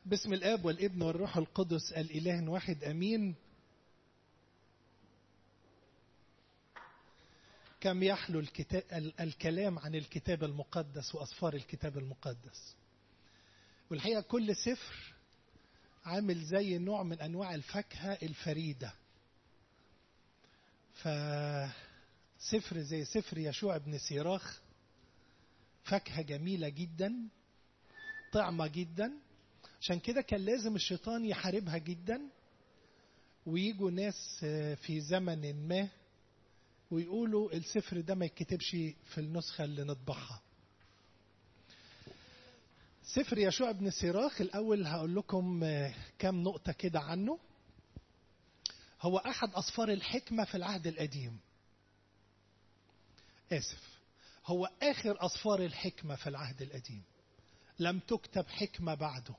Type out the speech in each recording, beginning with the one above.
باسم الاب والابن والروح القدس الاله واحد امين كم يحلو الكتاب الكلام عن الكتاب المقدس واسفار الكتاب المقدس والحقيقه كل سفر عامل زي نوع من انواع الفاكهه الفريده فسفر زي سفر يشوع بن سيراخ فاكهه جميله جدا طعمه جدا عشان كده كان لازم الشيطان يحاربها جدا ويجوا ناس في زمن ما ويقولوا السفر ده ما يتكتبش في النسخة اللي نطبعها سفر يشوع بن سيراخ الأول هقول لكم كام نقطة كده عنه هو أحد أصفار الحكمة في العهد القديم آسف هو آخر أصفار الحكمة في العهد القديم لم تكتب حكمة بعده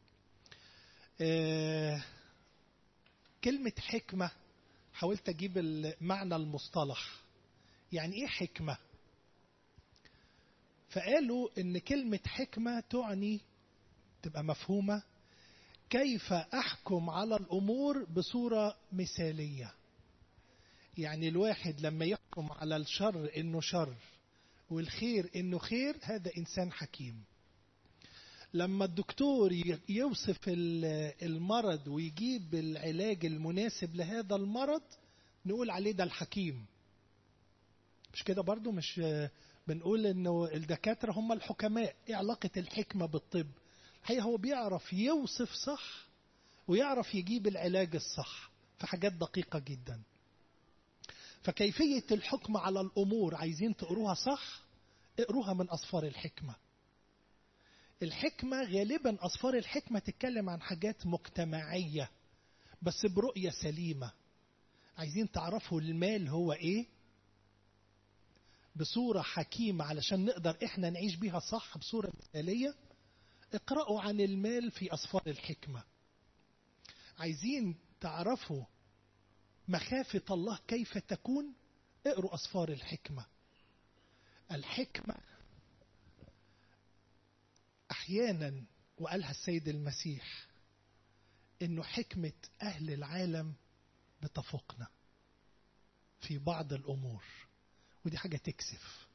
آه كلمة حكمة حاولت أجيب المعنى المصطلح يعني إيه حكمة فقالوا إن كلمة حكمة تعني تبقى مفهومة كيف أحكم على الأمور بصورة مثالية يعني الواحد لما يحكم على الشر إنه شر والخير إنه خير هذا إنسان حكيم لما الدكتور يوصف المرض ويجيب العلاج المناسب لهذا المرض نقول عليه ده الحكيم مش كده برضو مش بنقول انه الدكاترة هم الحكماء ايه علاقة الحكمة بالطب هي هو بيعرف يوصف صح ويعرف يجيب العلاج الصح في حاجات دقيقة جدا فكيفية الحكم على الأمور عايزين تقروها صح اقروها من أصفار الحكمة الحكمة غالبا أصفار الحكمة تتكلم عن حاجات مجتمعية بس برؤية سليمة عايزين تعرفوا المال هو ايه بصورة حكيمة علشان نقدر احنا نعيش بيها صح بصورة مثالية اقرأوا عن المال في أصفار الحكمة عايزين تعرفوا مخافة الله كيف تكون اقروا أصفار الحكمة الحكمة احيانا وقالها السيد المسيح انه حكمه اهل العالم بتفوقنا في بعض الامور ودي حاجه تكسف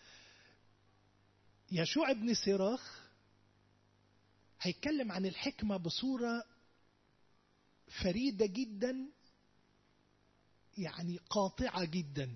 يشوع بن سيراخ هيتكلم عن الحكمه بصوره فريده جدا يعني قاطعه جدا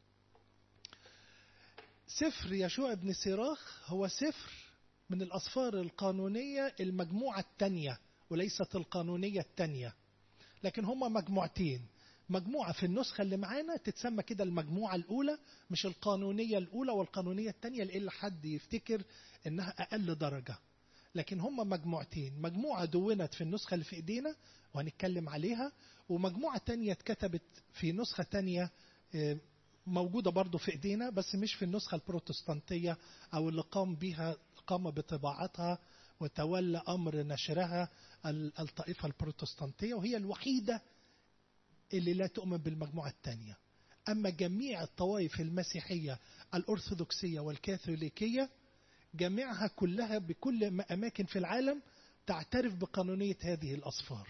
سفر يشوع بن سيراخ هو سفر من الأصفار القانونية المجموعة الثانية وليست القانونية الثانية لكن هما مجموعتين مجموعة في النسخة اللي معانا تتسمى كده المجموعة الأولى مش القانونية الأولى والقانونية الثانية لإلا حد يفتكر إنها أقل درجة لكن هما مجموعتين مجموعة دونت في النسخة اللي في إيدينا وهنتكلم عليها ومجموعة تانية اتكتبت في نسخة تانية موجودة برضو في إيدينا بس مش في النسخة البروتستانتية أو اللي قام بها قام بطباعتها وتولى أمر نشرها الطائفة البروتستانتية وهي الوحيدة اللي لا تؤمن بالمجموعة الثانية أما جميع الطوائف المسيحية الأرثوذكسية والكاثوليكية جميعها كلها بكل أماكن في العالم تعترف بقانونية هذه الأصفار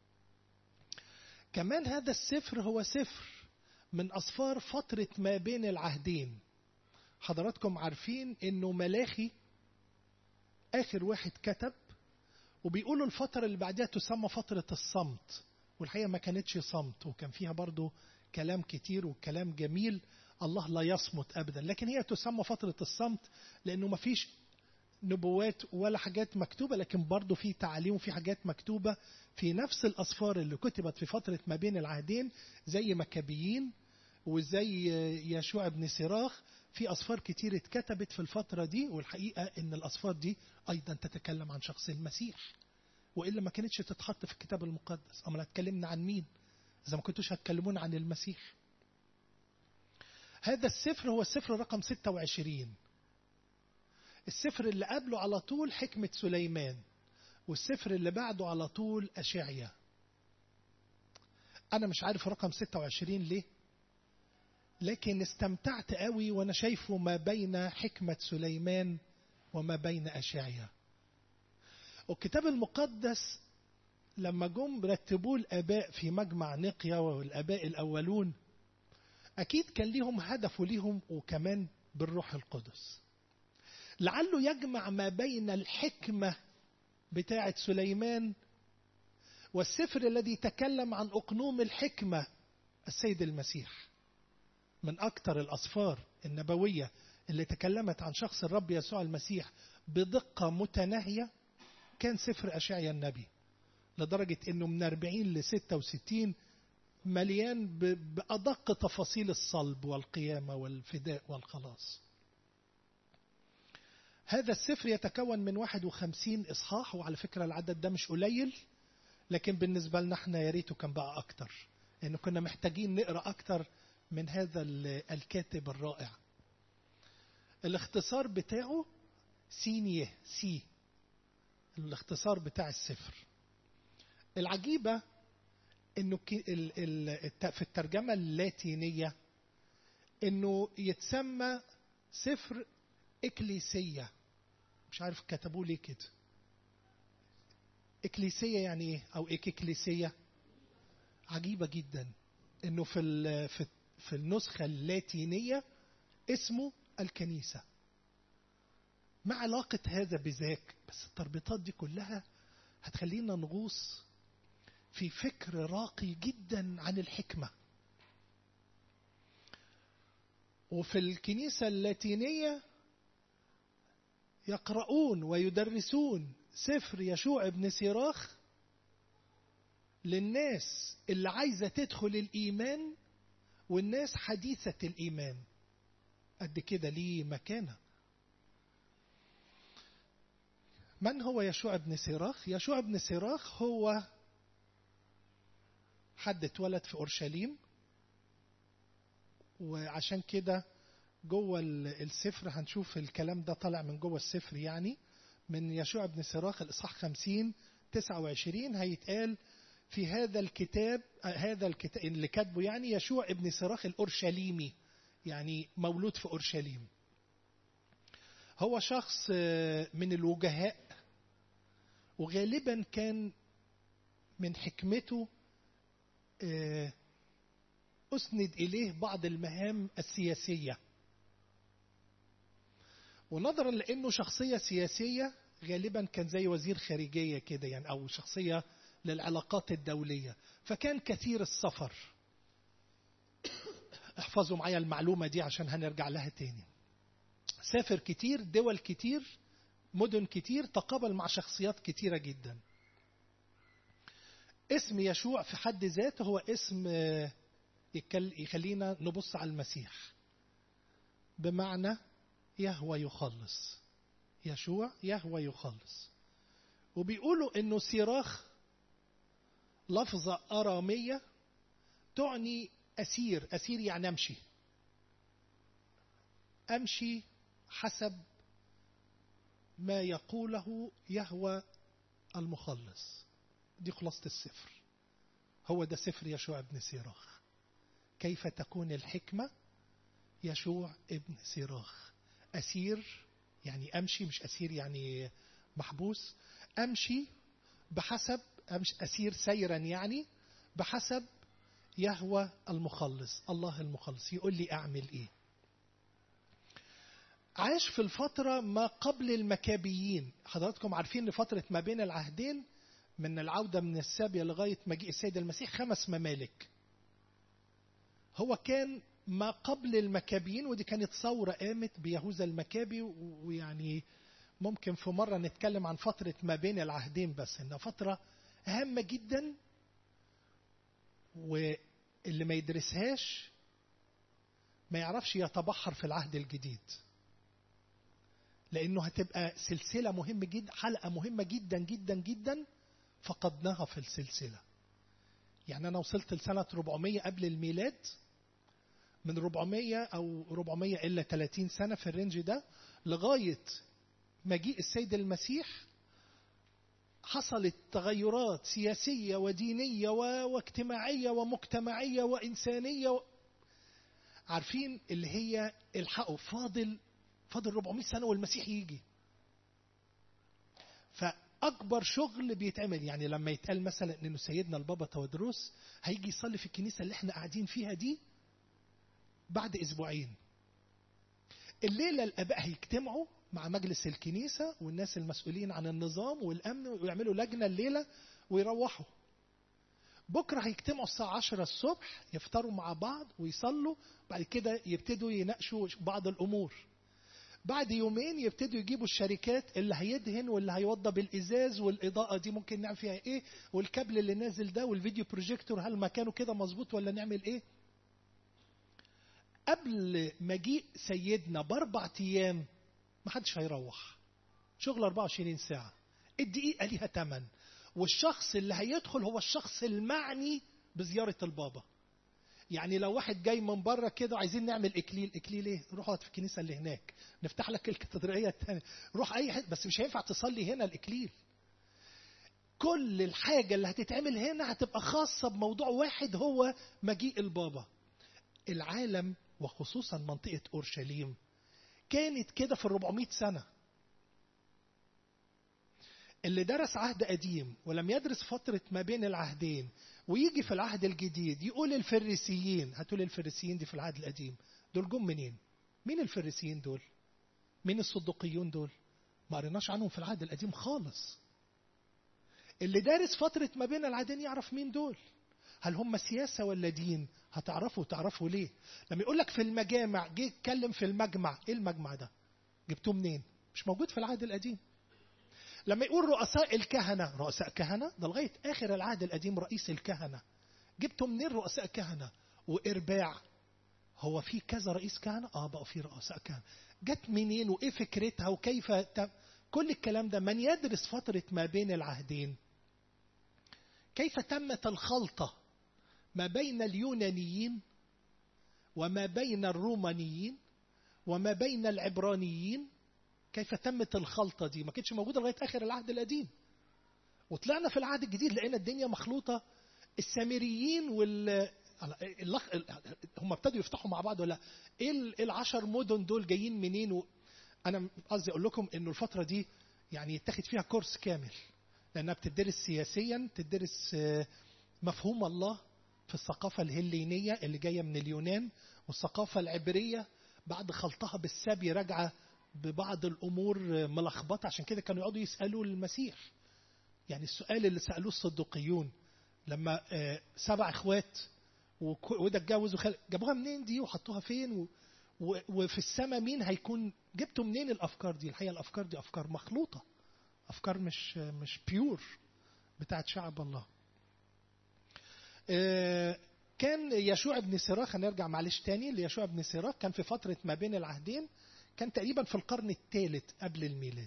كمان هذا السفر هو سفر من أصفار فترة ما بين العهدين حضراتكم عارفين أنه ملاخي آخر واحد كتب وبيقولوا الفترة اللي بعدها تسمى فترة الصمت والحقيقة ما كانتش صمت وكان فيها برضو كلام كتير وكلام جميل الله لا يصمت أبدا لكن هي تسمى فترة الصمت لأنه ما فيش نبوات ولا حاجات مكتوبة لكن برضو في تعاليم وفي حاجات مكتوبة في نفس الأصفار اللي كتبت في فترة ما بين العهدين زي مكابيين وزي يشوع بن سراخ في أصفار كتير اتكتبت في الفترة دي والحقيقة إن الأصفار دي أيضا تتكلم عن شخص المسيح وإلا ما كانتش تتحط في الكتاب المقدس أما هتكلمنا عن مين إذا ما كنتوش هتكلمون عن المسيح هذا السفر هو السفر رقم 26 السفر اللي قبله على طول حكمة سليمان والسفر اللي بعده على طول أشعيا أنا مش عارف رقم 26 ليه لكن استمتعت قوي وانا شايفه ما بين حكمة سليمان وما بين أشعيا والكتاب المقدس لما جم رتبوه الآباء في مجمع نقيا والآباء الأولون أكيد كان ليهم هدف وليهم وكمان بالروح القدس لعله يجمع ما بين الحكمة بتاعة سليمان والسفر الذي تكلم عن أقنوم الحكمة السيد المسيح من أكثر الأسفار النبوية اللي تكلمت عن شخص الرب يسوع المسيح بدقة متناهية كان سفر أشعيا النبي لدرجة أنه من 40 ل 66 مليان بأدق تفاصيل الصلب والقيامة والفداء والخلاص هذا السفر يتكون من 51 إصحاح وعلى فكرة العدد ده مش قليل لكن بالنسبة لنا احنا يا ريته كان بقى أكتر لأنه كنا محتاجين نقرأ أكتر من هذا الكاتب الرائع الاختصار بتاعه سينيه سي الاختصار بتاع السفر العجيبة انه في الترجمة اللاتينية انه يتسمى سفر اكليسية مش عارف كتبوه ليه كده اكليسية يعني ايه او اكليسية عجيبة جدا انه في في النسخة اللاتينية اسمه الكنيسة ما علاقة هذا بذاك بس التربيطات دي كلها هتخلينا نغوص في فكر راقي جدا عن الحكمة وفي الكنيسة اللاتينية يقرؤون ويدرسون سفر يشوع ابن سيراخ للناس اللي عايزة تدخل الإيمان والناس حديثة الإيمان قد كده ليه مكانة من هو يشوع ابن سيراخ؟ يشوع ابن سيراخ هو حد اتولد في اورشليم وعشان كده جوه السفر هنشوف الكلام ده طالع من جوه السفر يعني من يشوع بن سراخ الاصحاح 50 29 هيتقال في هذا الكتاب هذا الكتاب اللي كاتبه يعني يشوع ابن سراخ الاورشليمي يعني مولود في اورشليم هو شخص من الوجهاء وغالبا كان من حكمته أسند إليه بعض المهام السياسية ونظرا لأنه شخصية سياسية غالبا كان زي وزير خارجية كده يعني أو شخصية للعلاقات الدولية فكان كثير السفر احفظوا معايا المعلومة دي عشان هنرجع لها تاني سافر كتير دول كتير مدن كتير تقابل مع شخصيات كتيرة جدا اسم يشوع في حد ذاته هو اسم يخلينا نبص على المسيح بمعنى يهوى يخلص يشوع يهوى يخلص وبيقولوا انه صراخ لفظة أرامية تعني أسير أسير يعني أمشي أمشي حسب ما يقوله يهوى المخلص دي خلاصة السفر هو ده سفر يشوع ابن سيراخ كيف تكون الحكمة يشوع ابن سيراخ أسير يعني أمشي مش أسير يعني محبوس أمشي بحسب أمشي أسير سيرا يعني بحسب يهوى المخلص الله المخلص يقول لي أعمل إيه عاش في الفترة ما قبل المكابيين حضراتكم عارفين ان فترة ما بين العهدين من العودة من السابية لغاية مجيء السيد المسيح خمس ممالك هو كان ما قبل المكابيين ودي كانت ثورة قامت بيهوذا المكابي ويعني ممكن في مرة نتكلم عن فترة ما بين العهدين بس إنها فترة هامة جدا واللي ما يدرسهاش ما يعرفش يتبحر في العهد الجديد لأنه هتبقى سلسلة مهمة جدا حلقة مهمة جدا جدا جدا فقدناها في السلسلة يعني أنا وصلت لسنة 400 قبل الميلاد من 400 أو 400 إلا 30 سنة في الرينج ده لغاية مجيء السيد المسيح حصلت تغيرات سياسية ودينية واجتماعية ومجتمعية وإنسانية و... عارفين اللي هي الحقوا فاضل فاضل 400 سنة والمسيح يجي اكبر شغل بيتعمل يعني لما يتقال مثلا انه سيدنا البابا تودروس هيجي يصلي في الكنيسه اللي احنا قاعدين فيها دي بعد اسبوعين الليله الاباء هيجتمعوا مع مجلس الكنيسه والناس المسؤولين عن النظام والامن ويعملوا لجنه الليله ويروحوا بكره هيجتمعوا الساعه 10 الصبح يفطروا مع بعض ويصلوا بعد كده يبتدوا يناقشوا بعض الامور بعد يومين يبتدوا يجيبوا الشركات اللي هيدهن واللي هيوضب الازاز والاضاءه دي ممكن نعمل فيها ايه والكابل اللي نازل ده والفيديو بروجيكتور هل مكانه كده مظبوط ولا نعمل ايه قبل مجيء سيدنا باربع ايام ما حدش هيروح شغل 24 ساعه الدقيقه ليها ثمن والشخص اللي هيدخل هو الشخص المعني بزياره البابا يعني لو واحد جاي من بره كده وعايزين نعمل اكليل اكليل ايه روح اقعد في الكنيسه اللي هناك نفتح لك الكاتدرائيه الثانيه روح اي حته بس مش هينفع تصلي هنا الاكليل كل الحاجه اللي هتتعمل هنا هتبقى خاصه بموضوع واحد هو مجيء البابا العالم وخصوصا منطقه اورشليم كانت كده في ال 400 سنه اللي درس عهد قديم ولم يدرس فترة ما بين العهدين ويجي في العهد الجديد يقول الفريسيين هتقول الفريسيين دي في العهد القديم دول جم منين؟ مين الفريسيين دول؟ مين الصدقيون دول؟ ما قريناش عنهم في العهد القديم خالص. اللي دارس فترة ما بين العهدين يعرف مين دول؟ هل هم سياسة ولا دين؟ هتعرفوا تعرفوا ليه؟ لما يقول لك في المجامع جه اتكلم في المجمع، ايه المجمع ده؟ جبتوه منين؟ مش موجود في العهد القديم. لما يقول رؤساء الكهنة رؤساء كهنة ده لغاية آخر العهد القديم رئيس الكهنة جبتوا منين رؤساء كهنة وإرباع هو في كذا رئيس كهنة اه بقوا في رؤساء كهنة جت منين وايه فكرتها وكيف تم كل الكلام ده من يدرس فترة ما بين العهدين كيف تمت الخلطة ما بين اليونانيين وما بين الرومانيين وما بين العبرانيين كيف تمت الخلطة دي ما كانتش موجودة لغاية آخر العهد القديم وطلعنا في العهد الجديد لقينا الدنيا مخلوطة السامريين وال اللخ... هم ابتدوا يفتحوا مع بعض ولا ايه العشر مدن دول جايين منين و... انا قصدي اقول لكم انه الفتره دي يعني يتاخد فيها كورس كامل لانها بتدرس سياسيا تدرس مفهوم الله في الثقافه الهلينيه اللي جايه من اليونان والثقافه العبريه بعد خلطها بالسبي راجعه ببعض الامور ملخبطه عشان كده كانوا يقعدوا يسالوا المسيح يعني السؤال اللي سالوه الصدوقيون لما سبع اخوات وده اتجوز وخل... جابوها منين دي وحطوها فين و... و... وفي السماء مين هيكون جبتوا منين الافكار دي الحقيقه الافكار دي افكار مخلوطه افكار مش مش بيور بتاعت شعب الله كان يشوع بن سراخ هنرجع معلش تاني ليشوع بن سراخ كان في فتره ما بين العهدين كان تقريبا في القرن الثالث قبل الميلاد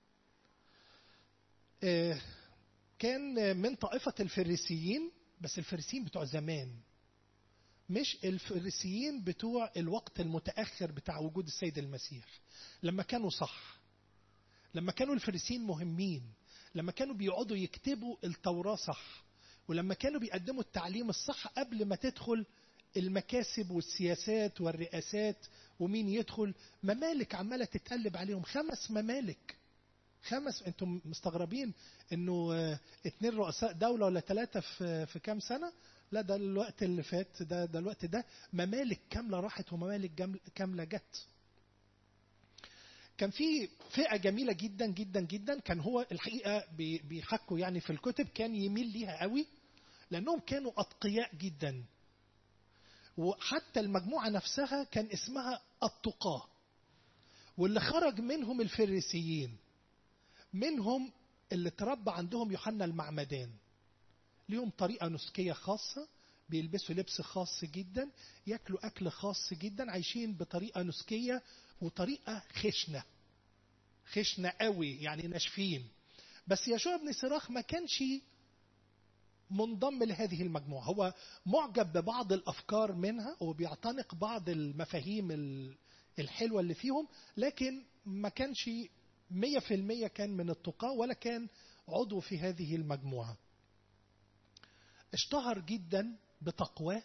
كان من طائفة الفريسيين بس الفريسيين بتوع زمان مش الفريسيين بتوع الوقت المتأخر بتاع وجود السيد المسيح لما كانوا صح لما كانوا الفريسيين مهمين لما كانوا بيقعدوا يكتبوا التوراة صح ولما كانوا بيقدموا التعليم الصح قبل ما تدخل المكاسب والسياسات والرئاسات ومين يدخل ممالك عماله تتقلب عليهم خمس ممالك خمس انتم مستغربين انه اتنين رؤساء دوله ولا ثلاثه في في كام سنه لا ده الوقت اللي فات ده ده الوقت ده ممالك كامله راحت وممالك كامله جت كان في فئه جميله جدا جدا جدا كان هو الحقيقه بيحكوا يعني في الكتب كان يميل ليها قوي لانهم كانوا اتقياء جدا وحتى المجموعة نفسها كان اسمها التقاة واللي خرج منهم الفريسيين منهم اللي تربى عندهم يوحنا المعمدان ليهم طريقة نسكية خاصة بيلبسوا لبس خاص جدا ياكلوا أكل خاص جدا عايشين بطريقة نسكية وطريقة خشنة خشنة قوي يعني ناشفين بس يشوع بن سراخ ما كانش منضم لهذه المجموعة هو معجب ببعض الأفكار منها وبيعتنق بعض المفاهيم الحلوة اللي فيهم لكن ما كانش مية في المية كان من التقاة ولا كان عضو في هذه المجموعة اشتهر جدا بتقواه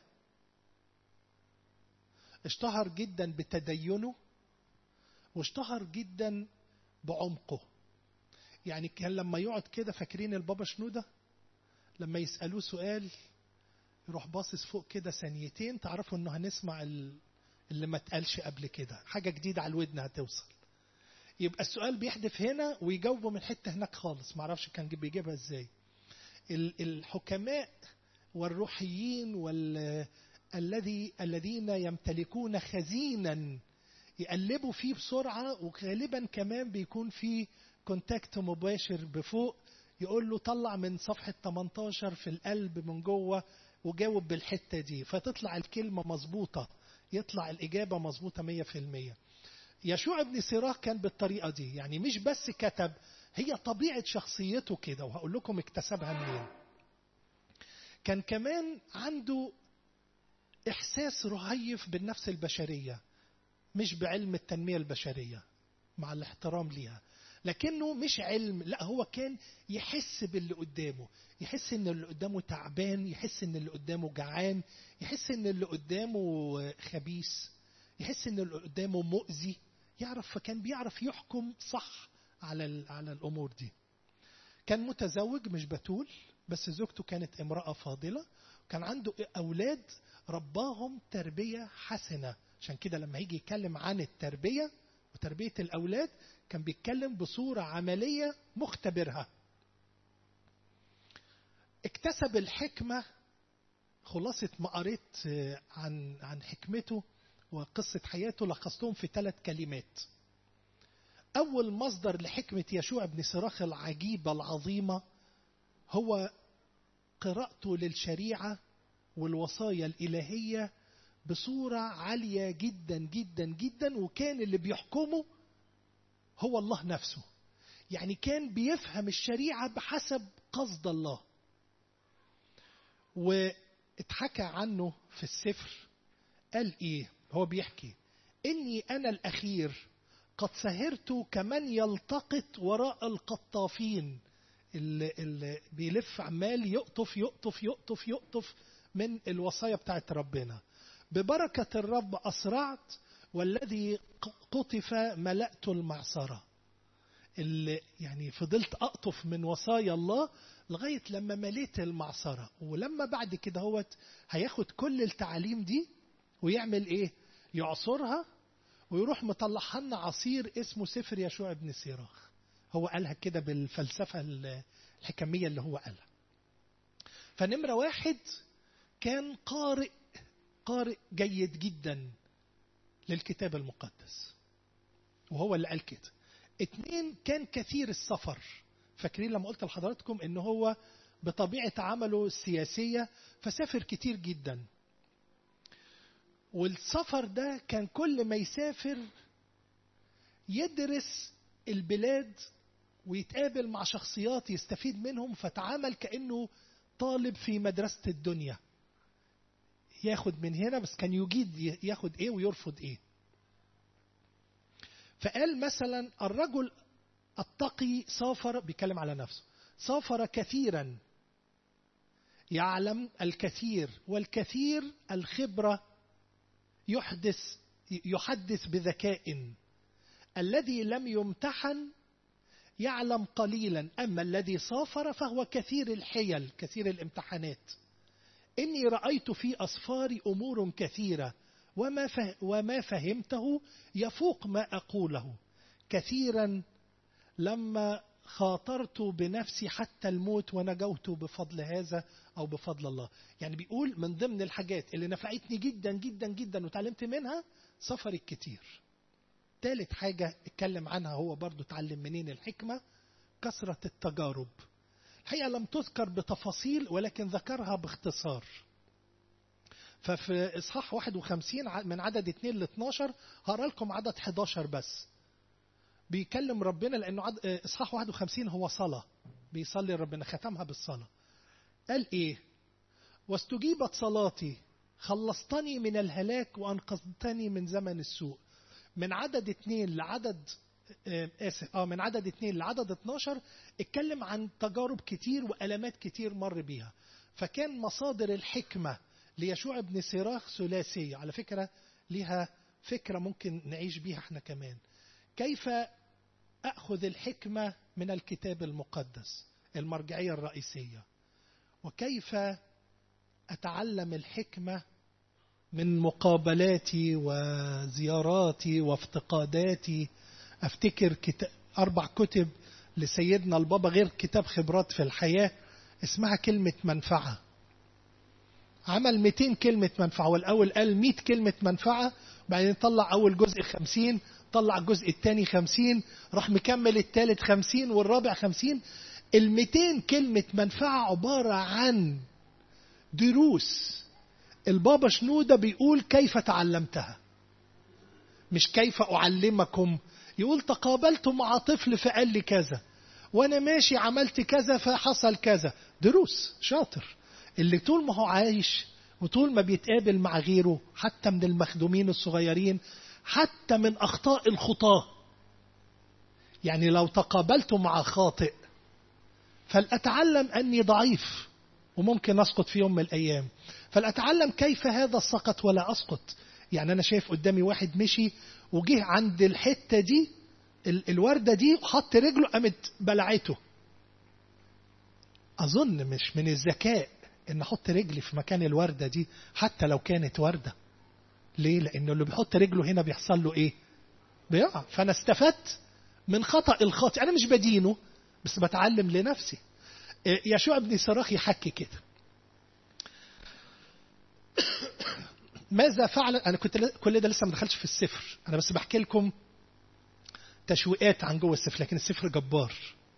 اشتهر جدا بتدينه واشتهر جدا بعمقه يعني كان لما يقعد كده فاكرين البابا شنودة لما يسألوه سؤال يروح باصص فوق كده ثانيتين تعرفوا انه هنسمع اللي ما اتقالش قبل كده حاجة جديدة على الودن هتوصل يبقى السؤال بيحدف هنا ويجاوبه من حتة هناك خالص معرفش كان بيجيبها ازاي الحكماء والروحيين وال الذي الذين يمتلكون خزينا يقلبوا فيه بسرعة وغالبا كمان بيكون في كونتاكت مباشر بفوق يقول له طلع من صفحة 18 في القلب من جوه وجاوب بالحتة دي فتطلع الكلمة مظبوطة يطلع الإجابة مظبوطة 100% يشوع ابن سيراه كان بالطريقة دي يعني مش بس كتب هي طبيعة شخصيته كده وهقول لكم اكتسبها منين كان كمان عنده إحساس رهيف بالنفس البشرية مش بعلم التنمية البشرية مع الاحترام ليها لكنه مش علم لا هو كان يحس باللي قدامه يحس ان اللي قدامه تعبان يحس ان اللي قدامه جعان يحس ان اللي قدامه خبيث يحس ان اللي قدامه مؤذي يعرف فكان بيعرف يحكم صح على على الامور دي كان متزوج مش بتول بس زوجته كانت امراه فاضله كان عنده اولاد رباهم تربيه حسنه عشان كده لما يجي يتكلم عن التربيه وتربيه الاولاد كان بيتكلم بصوره عمليه مختبرها اكتسب الحكمه خلاصه ما قريت عن عن حكمته وقصه حياته لخصتهم في ثلاث كلمات اول مصدر لحكمه يشوع بن صراخ العجيبه العظيمه هو قراءته للشريعه والوصايا الالهيه بصوره عاليه جدا جدا جدا وكان اللي بيحكمه هو الله نفسه يعني كان بيفهم الشريعه بحسب قصد الله واتحكى عنه في السفر قال ايه هو بيحكي اني انا الاخير قد سهرت كمن يلتقط وراء القطافين اللي, اللي بيلف عمال يقطف يقطف يقطف يقطف من الوصايا بتاعت ربنا ببركة الرب أسرعت والذي قطف ملأت المعصرة اللي يعني فضلت أقطف من وصايا الله لغاية لما مليت المعصرة ولما بعد كده هوت هياخد كل التعاليم دي ويعمل ايه يعصرها ويروح مطلعها لنا عصير اسمه سفر يشوع ابن سيراخ هو قالها كده بالفلسفة الحكمية اللي هو قالها فنمرة واحد كان قارئ قارئ جيد جدا للكتاب المقدس وهو اللي قال كده اتنين كان كثير السفر فاكرين لما قلت لحضراتكم ان هو بطبيعة عمله السياسية فسافر كتير جدا والسفر ده كان كل ما يسافر يدرس البلاد ويتقابل مع شخصيات يستفيد منهم فتعامل كأنه طالب في مدرسة الدنيا ياخد من هنا بس كان يجيد ياخد ايه ويرفض ايه فقال مثلا الرجل التقي سافر بيتكلم على نفسه سافر كثيرا يعلم الكثير والكثير الخبرة يحدث يحدث بذكاء الذي لم يمتحن يعلم قليلا أما الذي سافر فهو كثير الحيل كثير الامتحانات إني رأيت في أسفاري أمور كثيرة وما, وما فهمته يفوق ما أقوله كثيرا لما خاطرت بنفسي حتى الموت ونجوت بفضل هذا أو بفضل الله يعني بيقول من ضمن الحاجات اللي نفعتني جدا جدا جدا وتعلمت منها سفر الكتير ثالث حاجة اتكلم عنها هو برضو اتعلم منين الحكمة كثرة التجارب الحقيقة لم تذكر بتفاصيل ولكن ذكرها باختصار ففي إصحاح 51 من عدد 2 ل 12 هقرا لكم عدد 11 بس بيكلم ربنا لأنه عد... إصحاح 51 هو صلاة بيصلي ربنا ختمها بالصلاة قال إيه واستجيبت صلاتي خلصتني من الهلاك وأنقذتني من زمن السوء من عدد اثنين لعدد آسف اه من عدد اثنين لعدد 12 اتكلم عن تجارب كتير وألمات كتير مر بيها فكان مصادر الحكمة ليشوع بن سيراخ ثلاثية على فكرة ليها فكرة ممكن نعيش بيها احنا كمان كيف أخذ الحكمة من الكتاب المقدس المرجعية الرئيسية وكيف أتعلم الحكمة من مقابلاتي وزياراتي وافتقاداتي أفتكر كتاب أربع كتب لسيدنا البابا غير كتاب خبرات في الحياة اسمها كلمة منفعة عمل 200 كلمة منفعة والأول قال 100 كلمة منفعة بعدين طلع أول جزء 50 طلع الجزء الثاني 50 راح مكمل الثالث 50 والرابع 50 ال 200 كلمة منفعة عبارة عن دروس البابا شنودة بيقول كيف تعلمتها مش كيف أعلمكم يقول تقابلت مع طفل فقال لي كذا وانا ماشي عملت كذا فحصل كذا دروس شاطر اللي طول ما هو عايش وطول ما بيتقابل مع غيره حتى من المخدومين الصغيرين حتى من اخطاء الخطاه يعني لو تقابلت مع خاطئ فلأتعلم أني ضعيف وممكن أسقط في يوم من الأيام فلأتعلم كيف هذا السقط ولا أسقط يعني أنا شايف قدامي واحد مشي وجه عند الحتة دي الوردة دي وحط رجله قامت بلعته أظن مش من الذكاء إن أحط رجلي في مكان الوردة دي حتى لو كانت وردة ليه؟ لأنه اللي بيحط رجله هنا بيحصل له إيه؟ بيقع فأنا استفدت من خطأ الخاطئ أنا مش بدينه بس بتعلم لنفسي يشوع بن صراخ يحكي كده ماذا فعل انا كنت كل ده لسه ما دخلتش في السفر انا بس بحكي لكم تشويقات عن جوه السفر لكن السفر جبار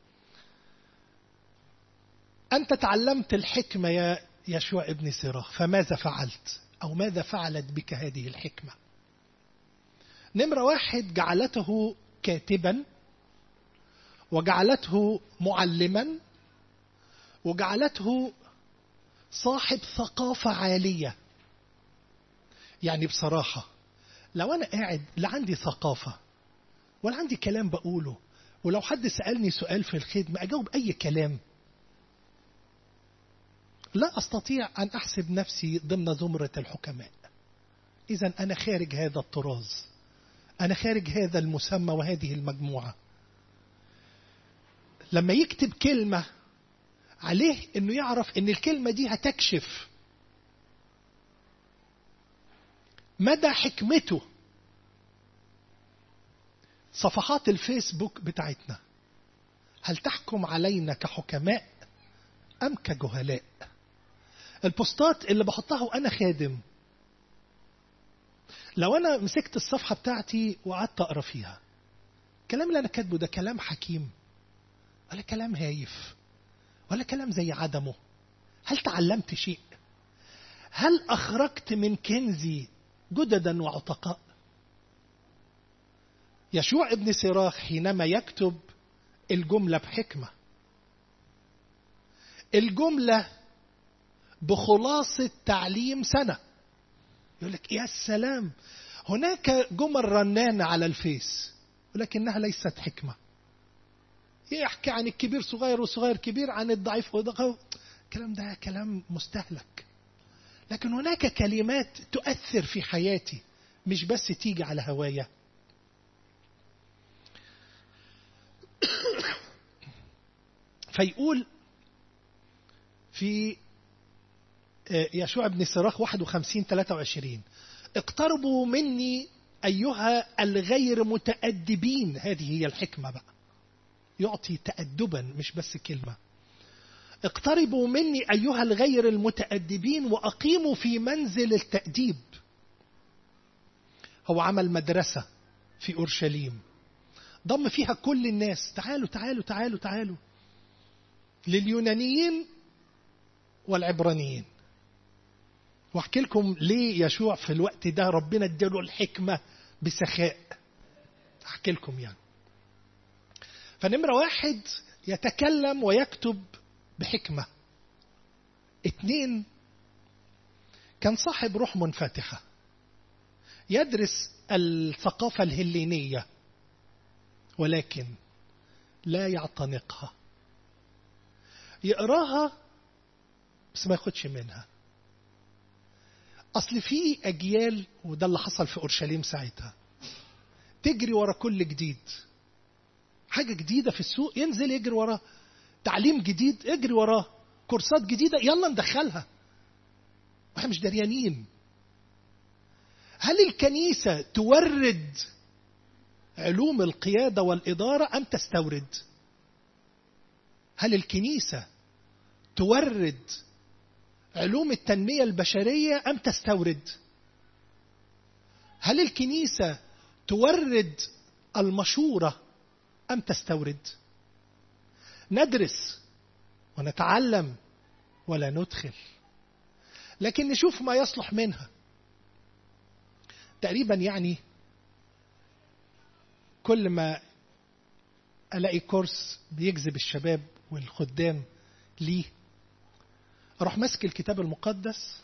انت تعلمت الحكمه يا يشوع ابن سراخ فماذا فعلت او ماذا فعلت بك هذه الحكمه نمره واحد جعلته كاتبا وجعلته معلما وجعلته صاحب ثقافة عالية يعني بصراحة لو أنا قاعد لا عندي ثقافة ولا عندي كلام بقوله ولو حد سألني سؤال في الخدمة أجاوب أي كلام لا أستطيع أن أحسب نفسي ضمن زمرة الحكماء إذا أنا خارج هذا الطراز أنا خارج هذا المسمى وهذه المجموعة لما يكتب كلمة عليه انه يعرف ان الكلمة دي هتكشف مدى حكمته صفحات الفيسبوك بتاعتنا هل تحكم علينا كحكماء ام كجهلاء البوستات اللي بحطها وانا خادم لو انا مسكت الصفحه بتاعتي وقعدت اقرا فيها الكلام اللي انا كاتبه ده كلام حكيم ولا كلام هايف ولا كلام زي عدمه هل تعلمت شيء هل اخرجت من كنزي جددا وعتقاء يشوع ابن سراخ حينما يكتب الجمله بحكمه الجمله بخلاصه تعليم سنه يقول لك يا سلام هناك جمل رنانه على الفيس ولكنها ليست حكمه يحكي عن الكبير صغير والصغير كبير عن الضعيف وضعف الكلام ده كلام مستهلك لكن هناك كلمات تؤثر في حياتي مش بس تيجي على هوايا فيقول في يشوع بن سراخ 51 23 اقتربوا مني أيها الغير متأدبين هذه هي الحكمة بقى يعطي تأدبا مش بس كلمة اقتربوا مني أيها الغير المتأدبين وأقيموا في منزل التأديب هو عمل مدرسة في أورشليم ضم فيها كل الناس تعالوا تعالوا تعالوا تعالوا لليونانيين والعبرانيين واحكي لكم ليه يشوع في الوقت ده ربنا اداله الحكمة بسخاء احكي لكم يعني فنمرة واحد يتكلم ويكتب بحكمة اتنين كان صاحب روح منفتحة يدرس الثقافة الهلينية ولكن لا يعتنقها يقراها بس ما ياخدش منها اصل في اجيال وده اللي حصل في اورشليم ساعتها تجري ورا كل جديد حاجة جديدة في السوق ينزل يجري وراه تعليم جديد اجري وراه كورسات جديدة يلا ندخلها واحنا مش دريانين هل الكنيسة تورد علوم القيادة والإدارة أم تستورد؟ هل الكنيسة تورد علوم التنمية البشرية أم تستورد؟ هل الكنيسة تورد المشورة أم تستورد؟ ندرس ونتعلم ولا ندخل لكن نشوف ما يصلح منها تقريبا يعني كل ما الاقي كورس بيجذب الشباب والخدام ليه اروح ماسك الكتاب المقدس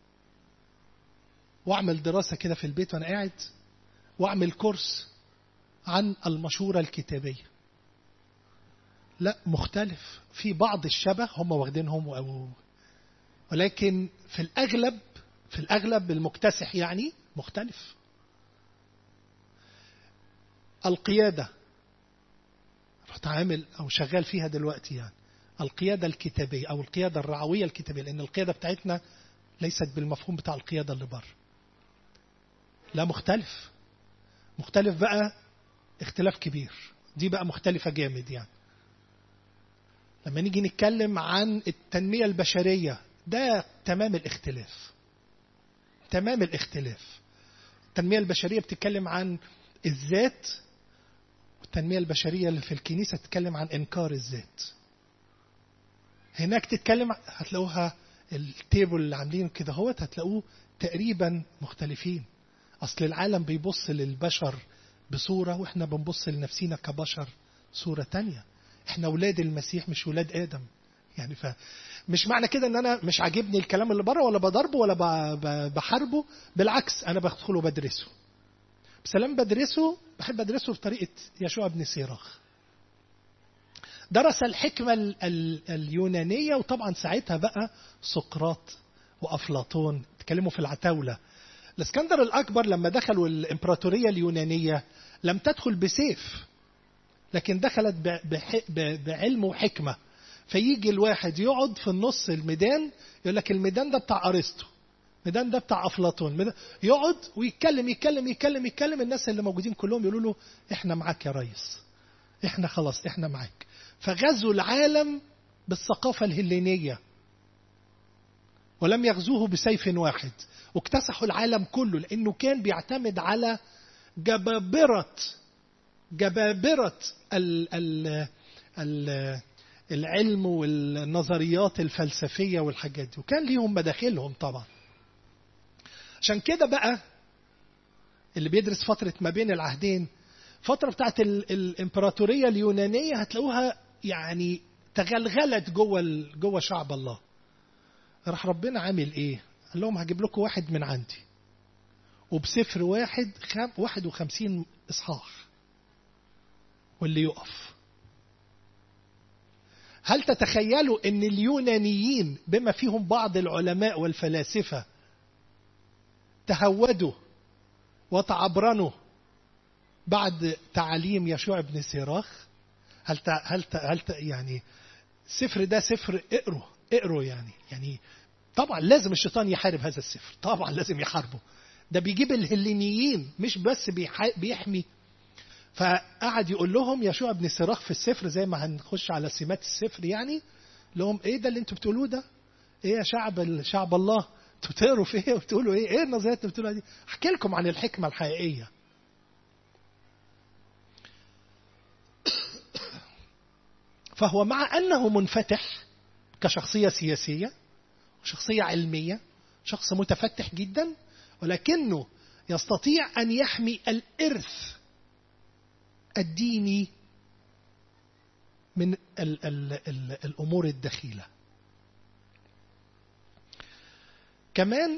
واعمل دراسه كده في البيت وانا قاعد واعمل كورس عن المشوره الكتابيه لا مختلف في بعض الشبه هم واخدينهم أو ولكن في الاغلب في الاغلب المكتسح يعني مختلف القيادة رحت عامل أو شغال فيها دلوقتي يعني القيادة الكتابية أو القيادة الرعوية الكتابية لأن القيادة بتاعتنا ليست بالمفهوم بتاع القيادة اللي بره لا مختلف مختلف بقى اختلاف كبير دي بقى مختلفة جامد يعني لما نيجي نتكلم عن التنمية البشرية ده تمام الاختلاف تمام الاختلاف التنمية البشرية بتتكلم عن الذات والتنمية البشرية اللي في الكنيسة تتكلم عن إنكار الذات هناك تتكلم هتلاقوها التيبل اللي عاملينه كده هوت هتلاقوه تقريبا مختلفين أصل العالم بيبص للبشر بصورة وإحنا بنبص لنفسينا كبشر صورة تانية إحنا أولاد المسيح مش ولاد آدم يعني ف مش معنى كده ان انا مش عاجبني الكلام اللي بره ولا بضربه ولا بحاربه بالعكس انا بدخله وبدرسه بس لما بدرسه بحب ادرسه بطريقه يشوع بن سيراخ درس الحكمة ال ال اليونانية وطبعا ساعتها بقى سقراط وأفلاطون اتكلموا في العتاولة الاسكندر الأكبر لما دخلوا الإمبراطورية اليونانية لم تدخل بسيف لكن دخلت بعلم وحكمة فيجي الواحد يقعد في النص الميدان يقول لك الميدان ده بتاع ارسطو الميدان ده بتاع افلاطون يقعد ويتكلم يتكلم يتكلم يتكلم الناس اللي موجودين كلهم يقولوا له احنا معاك يا ريس احنا خلاص احنا معاك فغزوا العالم بالثقافة الهلينية ولم يغزوه بسيف واحد واكتسحوا العالم كله لأنه كان بيعتمد على جبابرة جبابرة ال ال ال العلم والنظريات الفلسفية والحاجات دي وكان ليهم مداخلهم طبعا عشان كده بقى اللي بيدرس فترة ما بين العهدين فترة بتاعت الإمبراطورية اليونانية هتلاقوها يعني تغلغلت جوه جوه شعب الله راح ربنا عامل ايه قال لهم هجيب لكم واحد من عندي وبسفر واحد خم 51 اصحاح واللي يقف هل تتخيلوا ان اليونانيين بما فيهم بعض العلماء والفلاسفه تهودوا وتعبرنوا بعد تعاليم يشوع بن سيراخ هل ت... هل ت... هل ت... يعني السفر ده سفر اقروا اقروا يعني يعني طبعا لازم الشيطان يحارب هذا السفر طبعا لازم يحاربه ده بيجيب الهلينيين مش بس بيح... بيحمي فقعد يقول لهم يشوع بن سراخ في السفر زي ما هنخش على سمات السفر يعني لهم ايه ده اللي انتوا بتقولوه ده؟ ايه يا شعب شعب الله؟ انتوا بتقروا في ايه وبتقولوا ايه؟ ايه النظريات اللي بتقولوها دي؟ احكي لكم عن الحكمه الحقيقيه. فهو مع انه منفتح كشخصيه سياسيه وشخصيه علميه شخص متفتح جدا ولكنه يستطيع ان يحمي الارث الديني من ال ال ال الامور الدخيله كمان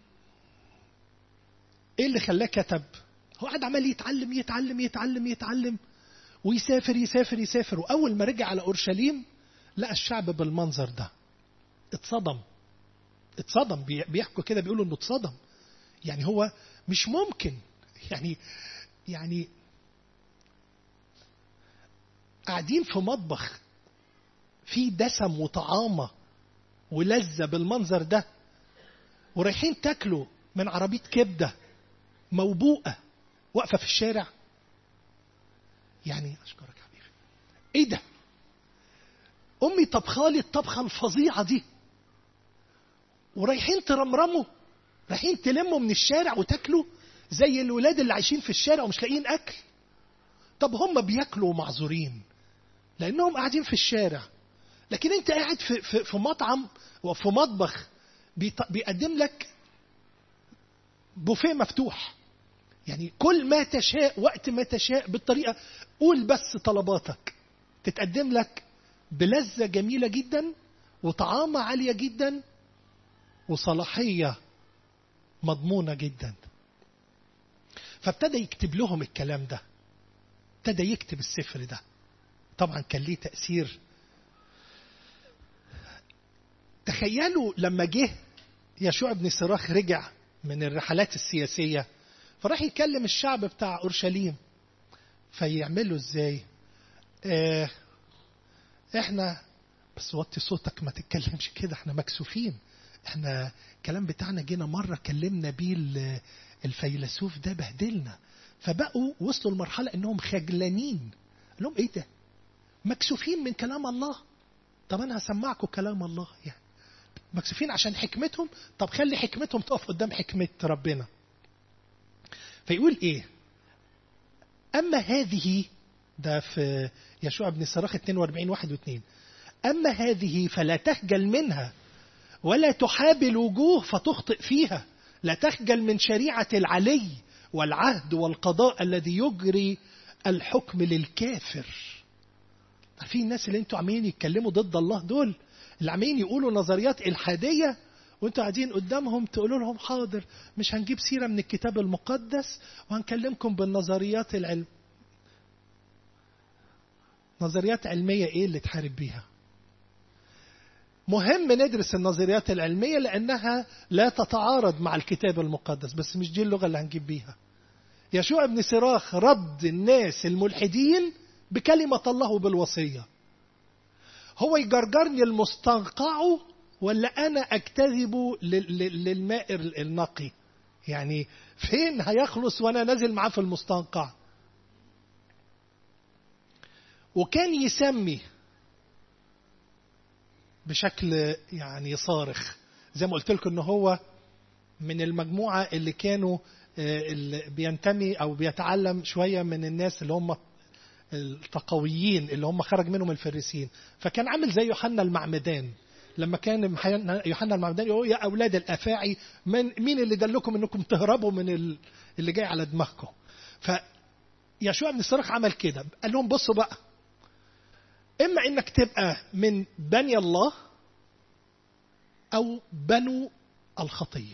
ايه اللي خلاه كتب هو قاعد عمال يتعلم يتعلم يتعلم يتعلم ويسافر يسافر يسافر واول ما رجع على اورشليم لقى الشعب بالمنظر ده اتصدم اتصدم بيحكوا كده بيقولوا انه اتصدم يعني هو مش ممكن يعني يعني قاعدين في مطبخ فيه دسم وطعامة ولذة بالمنظر ده ورايحين تاكلوا من عربية كبدة موبوءة واقفة في الشارع يعني أشكرك يا حبيبي إيه ده أمي طبخالي الطبخة الفظيعة دي ورايحين ترمرموا رايحين تلموا من الشارع وتاكلوا زي الولاد اللي عايشين في الشارع ومش لاقيين أكل طب هم بياكلوا معذورين لأنهم قاعدين في الشارع لكن أنت قاعد في, في, في مطعم وفي مطبخ بيقدم لك بوفيه مفتوح يعني كل ما تشاء وقت ما تشاء بالطريقة قول بس طلباتك تتقدم لك بلذة جميلة جدا وطعامة عالية جدا وصلاحية مضمونة جدا فابتدى يكتب لهم الكلام ده ابتدى يكتب السفر ده طبعا كان ليه تأثير تخيلوا لما جه يشوع بن صراخ رجع من الرحلات السياسية فراح يكلم الشعب بتاع أورشليم فيعملوا ازاي اه احنا بس وطي صوتك ما تتكلمش كده احنا مكسوفين احنا الكلام بتاعنا جينا مرة كلمنا بيه الفيلسوف ده بهدلنا فبقوا وصلوا لمرحلة انهم خجلانين قال لهم ايه ده مكسوفين من كلام الله طب انا هسمعكم كلام الله يعني مكسوفين عشان حكمتهم طب خلي حكمتهم تقف قدام حكمة ربنا فيقول ايه اما هذه ده في يشوع بن صراخ 42 1 و2 اما هذه فلا تخجل منها ولا تحابي الوجوه فتخطئ فيها لا تخجل من شريعة العلي والعهد والقضاء الذي يجري الحكم للكافر عارفين الناس اللي انتوا عمالين يتكلموا ضد الله دول اللي عمالين يقولوا نظريات الحاديه وانتوا قاعدين قدامهم تقولوا لهم حاضر مش هنجيب سيره من الكتاب المقدس وهنكلمكم بالنظريات العلم نظريات علميه ايه اللي تحارب بيها مهم ندرس النظريات العلميه لانها لا تتعارض مع الكتاب المقدس بس مش دي اللغه اللي هنجيب بيها يشوع بن صراخ رد الناس الملحدين بكلمه الله وبالوصيه هو يجرجرني المستنقع ولا انا اجتذب للماء النقي يعني فين هيخلص وانا نازل معاه في المستنقع وكان يسمي بشكل يعني صارخ زي ما قلت لكم ان هو من المجموعه اللي كانوا اللي بينتمي او بيتعلم شويه من الناس اللي هم التقويين اللي هم خرج منهم الفريسين فكان عامل زي يوحنا المعمدان لما كان يوحنا المعمدان يقول يا اولاد الافاعي من مين اللي دلكم انكم تهربوا من اللي جاي على دماغكم فيشوع بن الصراخ عمل كده قال لهم بصوا بقى اما انك تبقى من بني الله او بنو الخطيه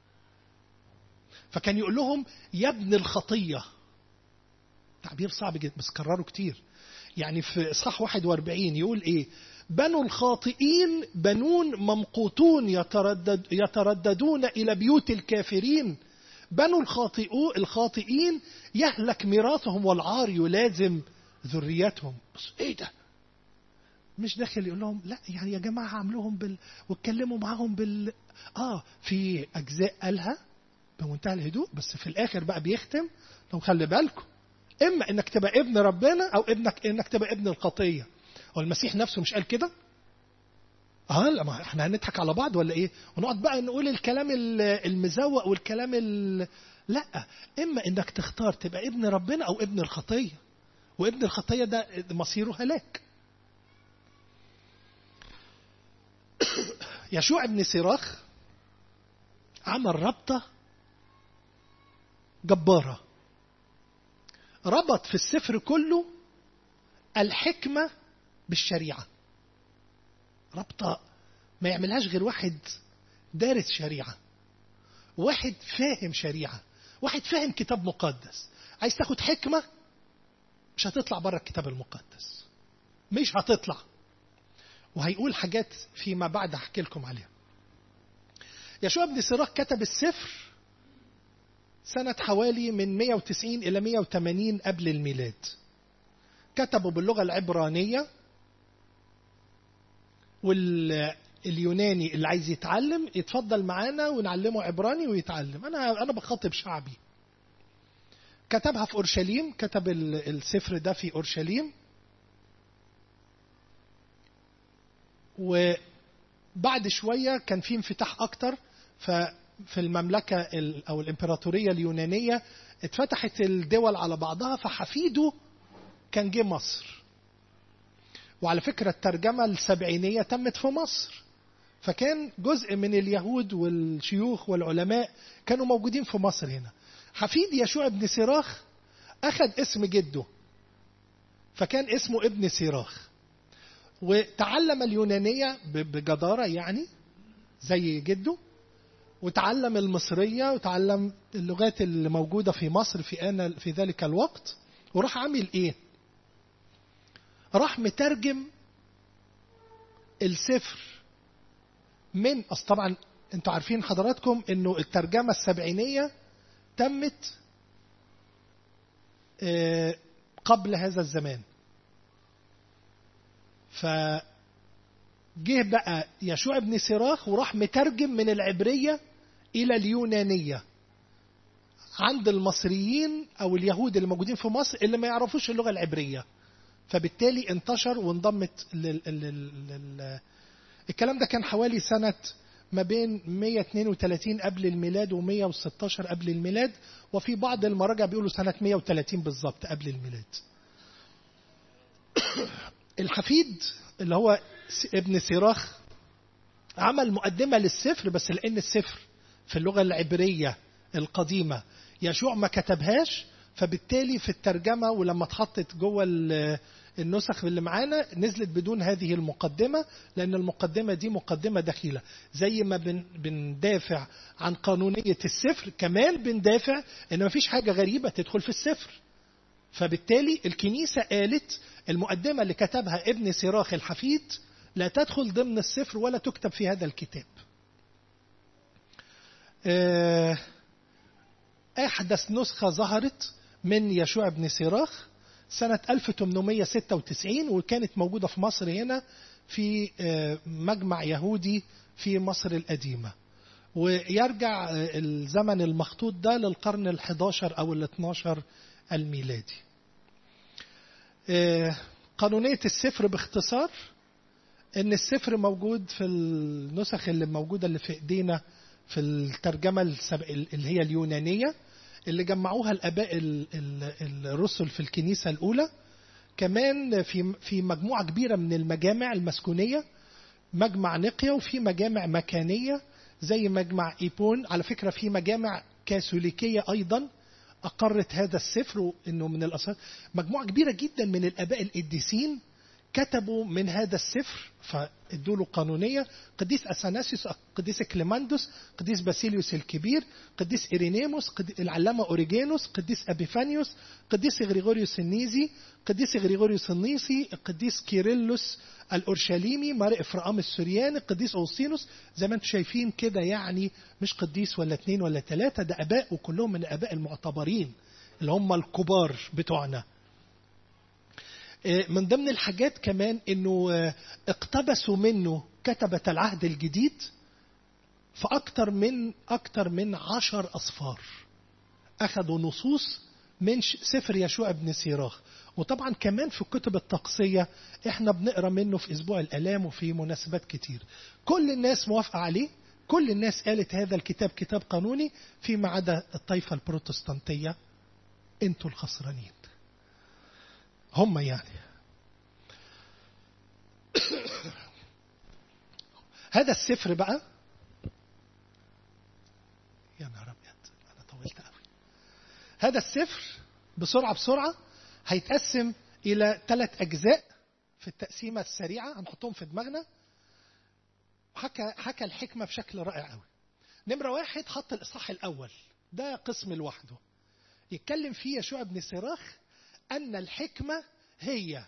فكان يقول لهم يا ابن الخطيه تعبير صعب جدا بس كرره كتير يعني في اصحاح 41 يقول ايه بنو الخاطئين بنون ممقوتون يتردد يترددون الى بيوت الكافرين بنو الخاطئو الخاطئين يهلك ميراثهم والعار يلازم ذريتهم بس ايه ده مش داخل يقول لهم لا يعني يا جماعه عاملوهم بال واتكلموا معاهم بال اه في اجزاء قالها بمنتهى الهدوء بس في الاخر بقى بيختم لهم خلي بالكم اما انك تبقى ابن ربنا او ابنك انك تبقى ابن الخطيه هو المسيح نفسه مش قال كده اه لا ما احنا هنضحك على بعض ولا ايه ونقعد بقى نقول الكلام المزوق والكلام ال... لا اما انك تختار تبقى ابن ربنا او ابن الخطيه وابن الخطيه ده مصيره هلاك يشوع بن سراخ عمل ربطه جباره ربط في السفر كله الحكمة بالشريعة ربطة ما يعملهاش غير واحد دارس شريعة واحد فاهم شريعة واحد فاهم كتاب مقدس عايز تاخد حكمة مش هتطلع بره الكتاب المقدس مش هتطلع وهيقول حاجات فيما بعد هحكي لكم عليها يشوع بن سراق كتب السفر سنة حوالي من 190 إلى 180 قبل الميلاد كتبوا باللغة العبرانية واليوناني اللي عايز يتعلم يتفضل معانا ونعلمه عبراني ويتعلم انا انا بخاطب شعبي كتبها في اورشليم كتب السفر ده في اورشليم وبعد شويه كان في انفتاح اكتر ففي المملكه او الامبراطوريه اليونانيه اتفتحت الدول على بعضها فحفيده كان جه مصر وعلى فكرة الترجمة السبعينية تمت في مصر فكان جزء من اليهود والشيوخ والعلماء كانوا موجودين في مصر هنا حفيد يشوع بن سراخ أخذ اسم جده فكان اسمه ابن سراخ وتعلم اليونانية بجدارة يعني زي جده وتعلم المصرية وتعلم اللغات اللي موجودة في مصر في آن في ذلك الوقت وراح عامل ايه؟ راح مترجم السفر من اصل طبعا انتوا عارفين حضراتكم انه الترجمه السبعينيه تمت قبل هذا الزمان فجه بقى يشوع بن سراخ وراح مترجم من العبريه الى اليونانيه عند المصريين او اليهود اللي موجودين في مصر اللي ما يعرفوش اللغه العبريه فبالتالي انتشر وانضمت لل... لل... لل... الكلام ده كان حوالي سنة ما بين 132 قبل الميلاد و116 قبل الميلاد وفي بعض المراجع بيقولوا سنة 130 بالظبط قبل الميلاد الحفيد اللي هو ابن سيراخ عمل مقدمة للسفر بس لأن السفر في اللغة العبرية القديمة يشوع ما كتبهاش فبالتالي في الترجمة ولما اتحطت جوه النسخ اللي معانا نزلت بدون هذه المقدمة لأن المقدمة دي مقدمة دخيلة زي ما بن بندافع عن قانونية السفر كمان بندافع إن مفيش حاجة غريبة تدخل في السفر فبالتالي الكنيسة قالت المقدمة اللي كتبها ابن سراخ الحفيد لا تدخل ضمن السفر ولا تكتب في هذا الكتاب أحدث نسخة ظهرت من يشوع بن سراخ سنة 1896 وكانت موجودة في مصر هنا في مجمع يهودي في مصر القديمة ويرجع الزمن المخطوط ده للقرن ال11 أو ال12 الميلادي قانونية السفر باختصار ان السفر موجود في النسخ اللي موجودة اللي في ايدينا في الترجمة اللي هي اليونانية اللي جمعوها الاباء الرسل في الكنيسه الاولى كمان في في مجموعه كبيره من المجامع المسكونيه مجمع نقيا وفي مجامع مكانيه زي مجمع ايبون على فكره في مجامع كاثوليكيه ايضا اقرت هذا السفر انه من الاثار مجموعه كبيره جدا من الاباء القديسين كتبوا من هذا السفر فادوا له قانونيه قديس اثناسيوس قديس كليماندوس قديس باسيليوس الكبير قديس ايرينيموس قديس العلامه اوريجينوس قديس ابيفانيوس قديس غريغوريوس النيزي قديس غريغوريوس النيسي قديس كيرلس الاورشليمي مار افرام السورياني قديس اوسينوس زي ما انتم شايفين كده يعني مش قديس ولا اثنين ولا ثلاثه ده اباء وكلهم من الاباء المعتبرين اللي هم الكبار بتوعنا من ضمن الحاجات كمان انه اقتبسوا منه كتبة العهد الجديد في اكتر من اكتر من عشر اصفار اخذوا نصوص من سفر يشوع بن سيراخ وطبعا كمان في الكتب التقصية احنا بنقرا منه في اسبوع الالام وفي مناسبات كتير كل الناس موافقة عليه كل الناس قالت هذا الكتاب كتاب قانوني فيما عدا الطائفة البروتستانتية انتوا الخسرانين هم يعني هذا السفر بقى يا نهار ابيض انا طولت قوي هذا السفر بسرعه بسرعه هيتقسم الى ثلاث اجزاء في التقسيمه السريعه هنحطهم في دماغنا حكى حكى الحكمه بشكل رائع قوي نمره واحد حط الاصحاح الاول ده قسم لوحده يتكلم فيه يشوع بن سراخ أن الحكمة هي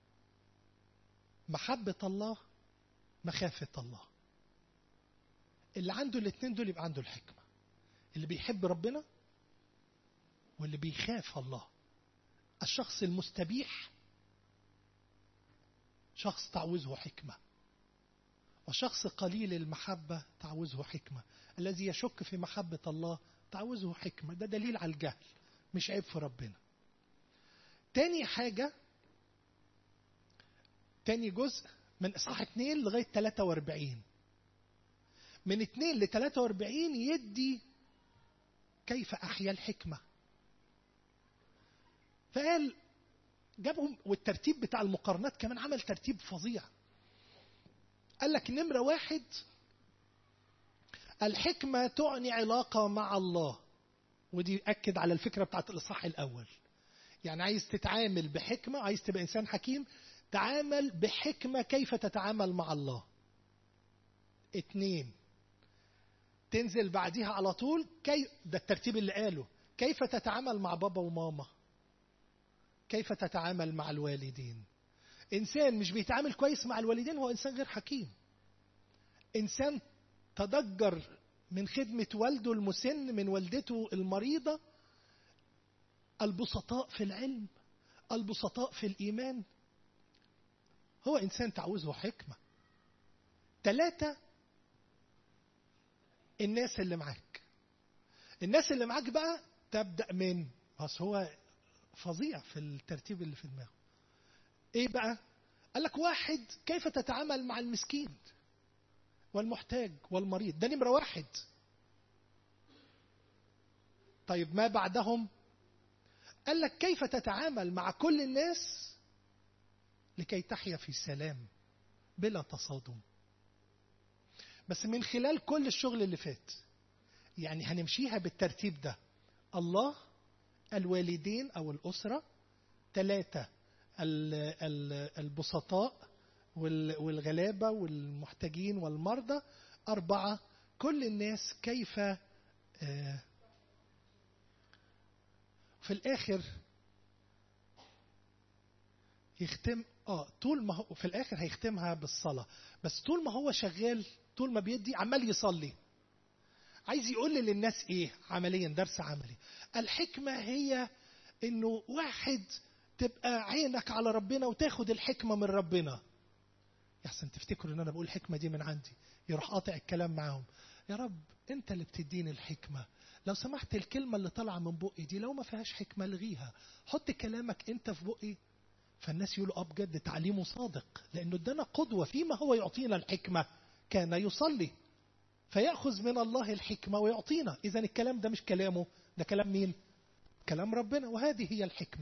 محبة الله مخافة الله اللي عنده الاثنين دول يبقى عنده الحكمة اللي بيحب ربنا واللي بيخاف الله الشخص المستبيح شخص تعوزه حكمة وشخص قليل المحبة تعوزه حكمة الذي يشك في محبة الله تعوزه حكمة ده دليل على الجهل مش عيب في ربنا تاني حاجة تاني جزء من إصحاح 2 لغاية 43 من 2 ل 43 يدي كيف أحيا الحكمة فقال جابهم والترتيب بتاع المقارنات كمان عمل ترتيب فظيع قال لك نمرة واحد الحكمة تعني علاقة مع الله ودي أكد على الفكرة بتاعت الإصحاح الأول يعني عايز تتعامل بحكمة عايز تبقى إنسان حكيم تعامل بحكمة كيف تتعامل مع الله اتنين تنزل بعديها على طول كي ده الترتيب اللي قاله كيف تتعامل مع بابا وماما كيف تتعامل مع الوالدين انسان مش بيتعامل كويس مع الوالدين هو انسان غير حكيم انسان تضجر من خدمة والده المسن من والدته المريضة البسطاء في العلم البسطاء في الإيمان هو إنسان تعوزه حكمة ثلاثة الناس اللي معاك الناس اللي معاك بقى تبدأ من بس هو فظيع في الترتيب اللي في دماغه ايه بقى قال لك واحد كيف تتعامل مع المسكين والمحتاج والمريض ده نمرة واحد طيب ما بعدهم قال لك كيف تتعامل مع كل الناس لكي تحيا في سلام بلا تصادم بس من خلال كل الشغل اللي فات يعني هنمشيها بالترتيب ده الله الوالدين أو الأسرة ثلاثة البسطاء والغلابة والمحتاجين والمرضى أربعة كل الناس كيف في الآخر يختم اه طول ما هو في الاخر هيختمها بالصلاه بس طول ما هو شغال طول ما بيدي عمال يصلي عايز يقول للناس ايه عمليا درس عملي الحكمه هي انه واحد تبقى عينك على ربنا وتاخد الحكمه من ربنا يحسن تفتكروا ان انا بقول الحكمه دي من عندي يروح قاطع الكلام معاهم يا رب انت اللي بتديني الحكمه لو سمحت الكلمه اللي طالعه من بقي دي لو ما فيهاش حكمه الغيها حط كلامك انت في بقي فالناس يقولوا اه بجد تعليمه صادق لانه ادانا قدوه فيما هو يعطينا الحكمه كان يصلي فياخذ من الله الحكمه ويعطينا اذا الكلام ده مش كلامه ده كلام مين كلام ربنا وهذه هي الحكمه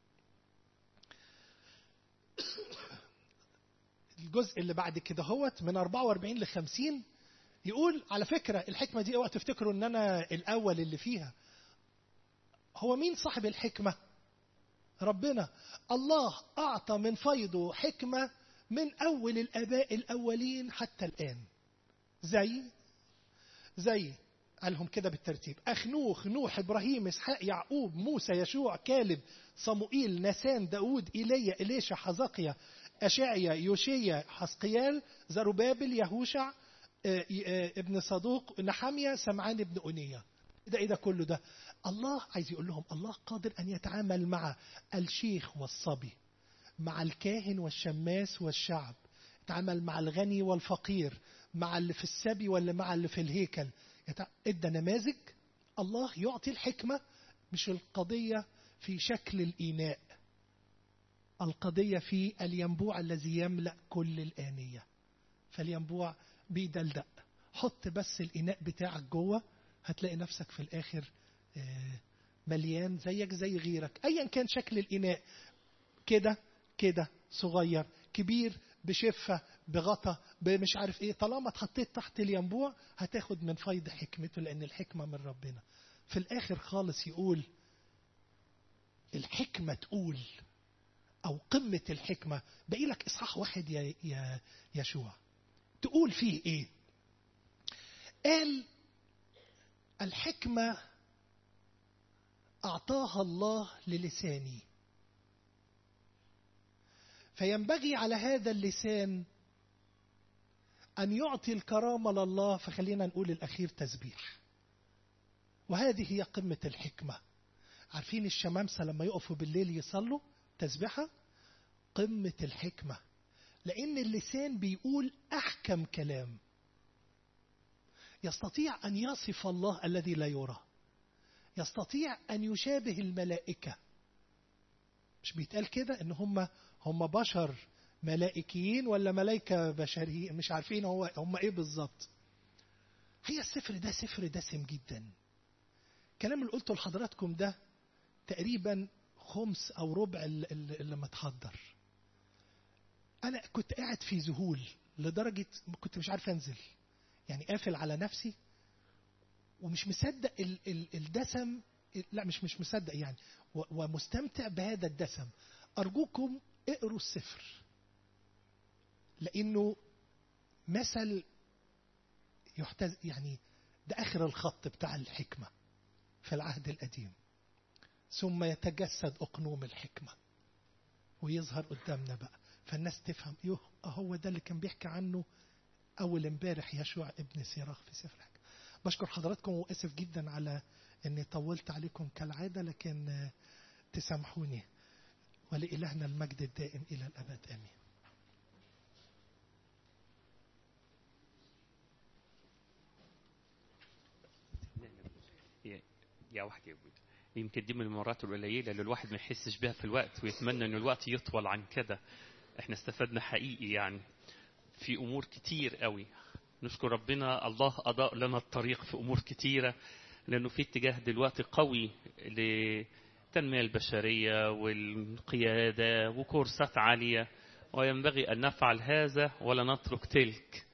الجزء اللي بعد كده هوت من 44 ل 50 يقول على فكره الحكمه دي اوعى تفتكروا ان انا الاول اللي فيها هو مين صاحب الحكمه ربنا الله أعطى من فيضه حكمة من أول الآباء الأولين حتى الآن زي زي قالهم كده بالترتيب أخنوخ نوح إبراهيم إسحاق يعقوب موسى يشوع كالب صموئيل نسان داود إيليا إليشا حزقيا أشعيا يوشيا حسقيال زروبابل يهوشع ابن صدوق نحمية سمعان ابن أنية ده ايه ده كله ده الله عايز يقول لهم الله قادر ان يتعامل مع الشيخ والصبي مع الكاهن والشماس والشعب يتعامل مع الغني والفقير مع اللي في السبي ولا مع اللي في الهيكل ادى نماذج الله يعطي الحكمه مش القضيه في شكل الاناء القضيه في الينبوع الذي يملا كل الانيه فالينبوع بيدلدق حط بس الاناء بتاعك جوه هتلاقي نفسك في الآخر مليان زيك زي غيرك أيا كان شكل الإناء كده كده صغير كبير بشفة بغطا بمش عارف ايه طالما اتحطيت تحت الينبوع هتاخد من فيض حكمته لأن الحكمة من ربنا في الآخر خالص يقول الحكمة تقول أو قمة الحكمة باقي لك إصحاح واحد يا يا يشوع تقول فيه إيه؟ قال الحكمة أعطاها الله للساني فينبغي على هذا اللسان أن يعطي الكرامة لله فخلينا نقول الأخير تسبيح وهذه هي قمة الحكمة عارفين الشمامسة لما يقفوا بالليل يصلوا تسبيحة قمة الحكمة لأن اللسان بيقول أحكم كلام يستطيع أن يصف الله الذي لا يرى يستطيع أن يشابه الملائكة مش بيتقال كده إن هم هم بشر ملائكيين ولا ملائكة بشريين مش عارفين هو هم إيه بالظبط هي السفر ده سفر دسم جدا الكلام اللي قلته لحضراتكم ده تقريبا خمس أو ربع اللي متحضر أنا كنت قاعد في ذهول لدرجة كنت مش عارف أنزل يعني قافل على نفسي ومش مصدق ال ال الدسم لا مش مش مصدق يعني ومستمتع بهذا الدسم أرجوكم اقروا السفر لأنه مثل يحتاج يعني ده آخر الخط بتاع الحكمة في العهد القديم ثم يتجسد أقنوم الحكمة ويظهر قدامنا بقى فالناس تفهم يوه هو ده اللي كان بيحكي عنه أول امبارح يشوع ابن سيراخ في سفر الحكمة بشكر حضراتكم واسف جدا على اني طولت عليكم كالعاده لكن تسامحوني ولإلهنا المجد الدائم الى الابد امين. يا واحد يا ابوي يمكن دي من المرات القليله اللي الواحد ما يحسش بها في الوقت ويتمنى ان الوقت يطول عن كده احنا استفدنا حقيقي يعني في امور كتير قوي نشكر ربنا الله أضاء لنا الطريق في أمور كتيرة لأنه في اتجاه دلوقتي قوي للتنمية البشرية والقيادة وكورسات عالية وينبغي أن نفعل هذا ولا نترك تلك